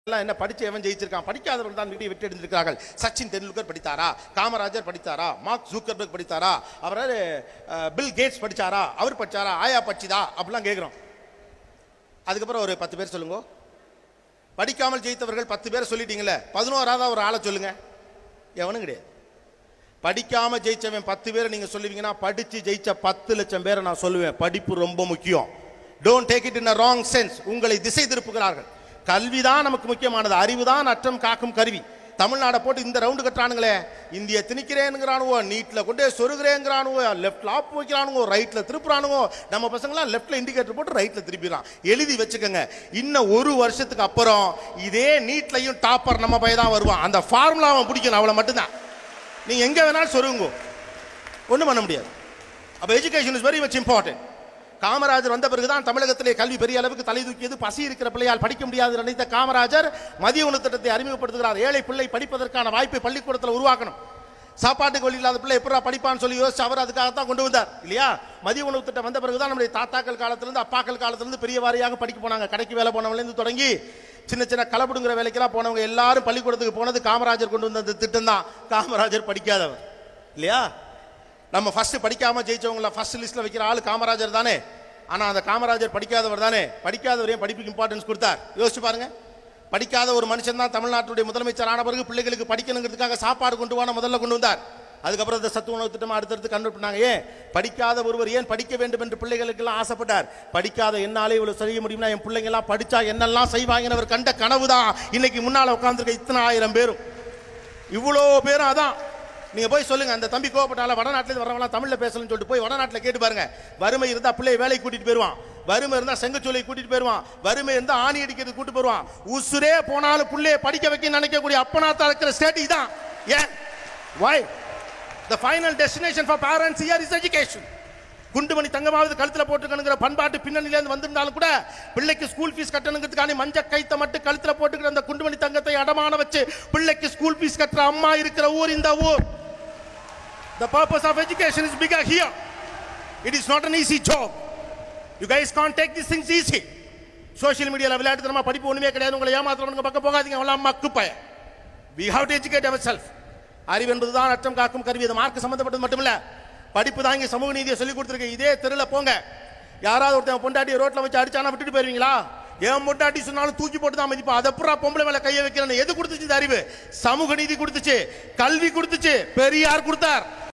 எல்லாம் என்ன படிச்சு எவன் ஜெயிச்சிருக்கான் படிக்காதவர்கள் தான் வீட்டை வெற்றி அடைந்திருக்கிறார்கள் சச்சின் தெண்டுல்கர் படித்தாரா காமராஜர் படித்தாரா மார்க் ஜூக்கர்பர்க் படித்தாரா அவர் பில் கேட்ஸ் படிச்சாரா அவர் படிச்சாரா ஆயா படிச்சுதா அப்படிலாம் கேட்குறோம் அதுக்கப்புறம் ஒரு பத்து பேர் சொல்லுங்க படிக்காமல் ஜெயித்தவர்கள் பத்து பேர் சொல்லிட்டீங்களே பதினோராவது ஒரு ஆளை சொல்லுங்க எவனும் கிடையாது படிக்காம ஜெயிச்சவன் பத்து பேரை நீங்க சொல்லுவீங்கன்னா படிச்சு ஜெயிச்ச பத்து லட்சம் பேரை நான் சொல்லுவேன் படிப்பு ரொம்ப முக்கியம் don't take it in wrong sense உங்களை திசை திருப்புகிறார்கள் கல்விதான் நமக்கு முக்கியமானது அறிவுதான் அற்றம் காக்கும் கருவி தமிழ்நாடை போட்டு இந்த ரவுண்டு கட்டுறானுங்களே இந்திய திணிக்கிறேங்கிறானுவோ நீட்ல கொண்டே சொருகிறேங்கிறானுவோ லெஃப்ட்ல ஆப் வைக்கிறானுவோ ரைட்ல திருப்புறானுவோ நம்ம பசங்களாம் லெஃப்ட்ல இண்டிகேட்டர் போட்டு ரைட்ல திருப்பிடுறான் எழுதி வச்சுக்கோங்க இன்னும் ஒரு வருஷத்துக்கு அப்புறம் இதே நீட்லையும் டாப்பர் நம்ம பையன் தான் வருவான் அந்த ஃபார்முலா அவன் பிடிக்கணும் அவளை மட்டும்தான் நீங்க எங்க வேணாலும் சொருங்க ஒன்றும் பண்ண முடியாது அப்போ education is very much important Kamarajar வந்த பிறகுதான் தமிழகத்திலே கல்வி பெரிய அளவுக்கு தலை தூக்கியது பசி இருக்கிற பிள்ளையால் படிக்க முடியாது நினைத்த காமராஜர் மதிய உணவு திட்டத்தை அறிமுகப்படுத்துகிறார் ஏழை பிள்ளை படிப்பதற்கான வாய்ப்பை பள்ளிக்கூடத்தில் உருவாக்கணும் சாப்பாட்டுக்கு வழி இல்லாத பிள்ளை எப்படா படிப்பான்னு சொல்லி யோசிச்சு அவர் அதுக்காகத்தான் கொண்டு வந்தார் இல்லையா மதிய உணவு திட்டம் வந்த பிறகுதான் நம்முடைய தாத்தாக்கள் காலத்திலிருந்து அப்பாக்கள் காலத்திலிருந்து பெரிய வாரியாக படிக்க போனாங்க கடைக்கு வேலை போனவங்கலேருந்து தொடங்கி சின்ன சின்ன களப்படுங்கிற வேலைக்கெல்லாம் போனவங்க எல்லாரும் பள்ளிக்கூடத்துக்கு போனது காமராஜர் கொண்டு வந்த அந்த திட்டம் தான் காமராஜர் படிக்காதவர் இல்லையா நம்ம ஃபர்ஸ்ட் படிக்காம ஜெயிச்சவங்கள ஃபர்ஸ்ட் லிஸ்ட்ல வைக்கிற ஆளு காமராஜர் தானே ஆனா அந்த காமராஜர் படிக்காதவர் தானே படிக்காதவர் ஏன் படிப்புக்கு இம்பார்ட்டன்ஸ் கொடுத்தார் யோசிச்சு பாருங்க படிக்காத ஒரு மனுஷன் தான் தமிழ்நாட்டுடைய முதலமைச்சர் ஆன பிறகு பிள்ளைகளுக்கு படிக்கணுங்கிறதுக்காக சாப்பாடு கொண்டு வான முதல்ல கொண்டு வந்தார் அதுக்கப்புறம் இந்த சத்து உணவு திட்டம் அடுத்தடுத்து கண்டு பண்ணாங்க ஏன் படிக்காத ஒருவர் ஏன் படிக்க வேண்டும் என்று பிள்ளைகளுக்கெல்லாம் ஆசைப்பட்டார் படிக்காத என்னாலே இவ்வளவு செய்ய முடியும்னா என் பிள்ளைங்க எல்லாம் படிச்சா என்னெல்லாம் செய்வாங்கன்னு அவர் கண்ட கனவு தான் இன்னைக்கு முன்னால உட்கார்ந்திருக்க இத்தனை ஆயிரம் பேரும் இவ்வளோ பேரும் அதான் நீங்க போய் சொல்லுங்க அந்த தம்பி கோவப்பட்டால வடநாட்டுல வரவங்களாம் தமிழ்ல பேசலன்னு சொல்லிட்டு போய் வடநாட்டுல கேட்டு பாருங்க வறுமை இருந்தா பிள்ளைய வேலைக்கு கூட்டிட்டு போயிருவான் வறுமை இருந்தா செங்கச்சோலை கூட்டிட்டு போயிருவான் வறுமை இருந்தா ஆணி அடிக்கிறது கூட்டு போயிருவான் உசுரே போனாலும் பிள்ளைய படிக்க வைக்க நினைக்கக்கூடிய அப்பனாத்தா இருக்கிற ஸ்டேட் இதான் ஏன் why the final destination for parents here is education குண்டுமணி தங்கமாவது கழுத்துல போட்டுக்கணுங்கிற பண்பாட்டு பின்னணியிலேருந்து வந்திருந்தாலும் கூட பிள்ளைக்கு ஸ்கூல் ஃபீஸ் கட்டணுங்கிறதுக்கான மஞ்ச கைத்த மட்டும் கழுத்துல போட்டுக்கிற அந்த குண்டுமணி தங்கத்தை அடமான வச்சு பிள்ளைக்கு ஸ்கூல் ஃபீஸ் கட்டுற அம்மா இருக்கிற ஊர் இந்த ஊர் The purpose of education is bigger here. It is not an easy job. You guys can't take these things easy. Social மீடியாவில் விளையாட்டுத்தனமா படிப்பு ஒண்ணுமே கிடையாது உங்களை ஏமாத்துறவனுங்க பக்கம் போகாதீங்க அவெல்லாம் மக்கு பய we have to educate our self அறிவு என்பதுதான் அச்சம் காக்கும் கருவி அது மார்க் சம்பந்தப்பட்டது மட்டுமில்ல படிப்பு தான் இங்க சமூக நீதியை சொல்லி கொடுத்துருக்கு இதே தெருல போங்க யாராவது ஒருத்தன் பொண்டாட்டி ரோட்ல வச்சு அடிச்சானா விட்டுட்டு போயிருவீங்களா ஏன் பொண்டாட்டி சொன்னாலும் தூக்கி போட்டு தான் மதிப்பா அதை புறா பொம்பளை மேல கையை வைக்கிறேன்னு எது கொடுத்துச்சு இந்த அறிவு சமூக நீதி கொடுத்துச்சு கல்வி கொடுத்துச்சு பெரியார் கொடுத்தார்